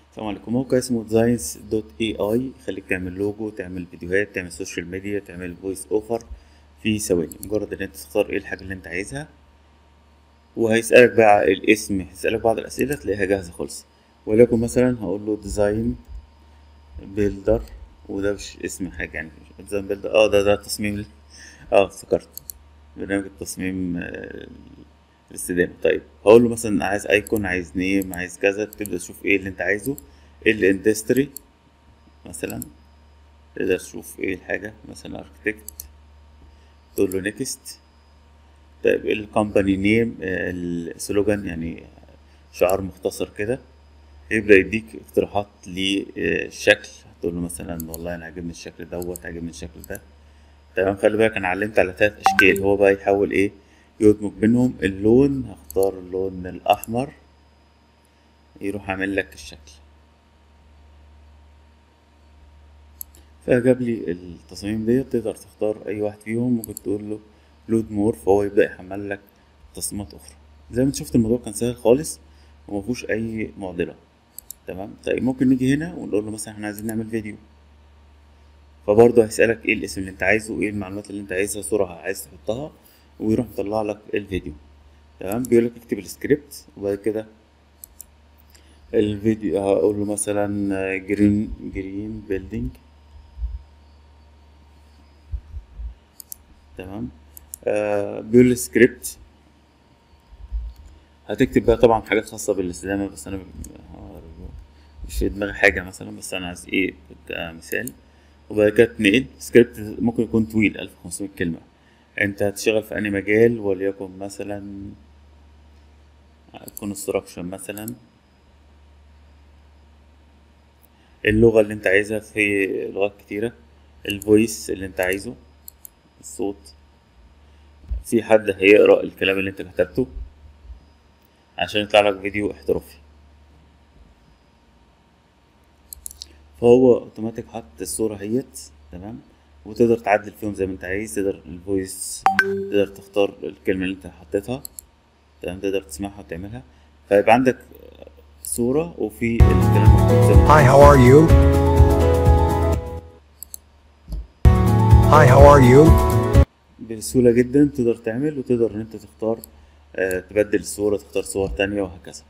السلام عليكم موقع اسمه ديزاينز دوت اي اي يخليك تعمل لوجو تعمل فيديوهات تعمل سوشيال ميديا تعمل فويس اوفر في ثواني مجرد ان انت تختار ايه الحاجة اللي انت عايزها وهيسألك بقى الاسم هيسألك بعض الأسئلة تلاقيها جاهزة خالص ولكن مثلا هقول له ديزاين بيلدر وده مش اسم حاجة يعني ديزاين بيلدر اه ده ده تصميم ال- اه افتكرت برنامج التصميم آه، الاستدامة طيب هقول له مثلا عايز ايكون عايز نيم عايز كذا تبدأ تشوف ايه اللي انت عايزه الاندستري مثلا تقدر تشوف ايه الحاجة مثلا اركتكت تقول له نيكست طيب الكومباني نيم السلوجان يعني شعار مختصر كده يبدأ يديك اقتراحات للشكل تقول له مثلا والله انا عاجبني الشكل دوت عاجبني الشكل ده تمام خلي بالك انا علمت على تلات اشكال هو بقى يحاول ايه يدمج بينهم اللون هختار اللون الاحمر يروح عامل لك الشكل فجاب لي التصاميم ديت تقدر تختار اي واحد فيهم ممكن تقول له لود مور فهو يبدأ يحمل لك تصميمات اخرى زي ما انت شفت الموضوع كان سهل خالص ومفيهوش اي معضلة تمام طيب ممكن نيجي هنا ونقول له مثلا احنا عايزين نعمل فيديو فبرضه هيسألك ايه الاسم اللي انت عايزه وايه المعلومات اللي انت عايزها صورة عايز تحطها ويروح مطلع لك الفيديو تمام بيقول لك اكتب السكريبت وبعد كده الفيديو هقول له مثلا جرين جرين بيلدينج تمام آه بيقول لي سكريبت هتكتب بقى طبعا حاجات خاصة بالاستدامة بس أنا مش في دماغي حاجة مثلا بس أنا عايز إيه مثال وبعد كده اتنقل سكريبت ممكن يكون طويل ألف وخمسمية كلمة أنت هتشتغل في أي مجال وليكن مثلا كونستراكشن مثلا اللغة اللي أنت عايزها في لغات كتيرة الفويس اللي أنت عايزه الصوت في حد هيقرأ الكلام اللي أنت كتبته عشان يطلع لك فيديو احترافي فهو اوتوماتيك حط الصورة اهيت تمام وتقدر تعدل فيهم زي ما انت عايز تقدر الفويس تقدر تختار الكلمة اللي انت حطيتها تمام تقدر تسمعها وتعملها فيبقى عندك صورة وفي الكلام مكتوب زي ما Hi, how are you? Hi, how are you? بسهولة جدا تقدر تعمل وتقدر ان انت تختار آه، تبدل الصورة تختار صور تانية وهكذا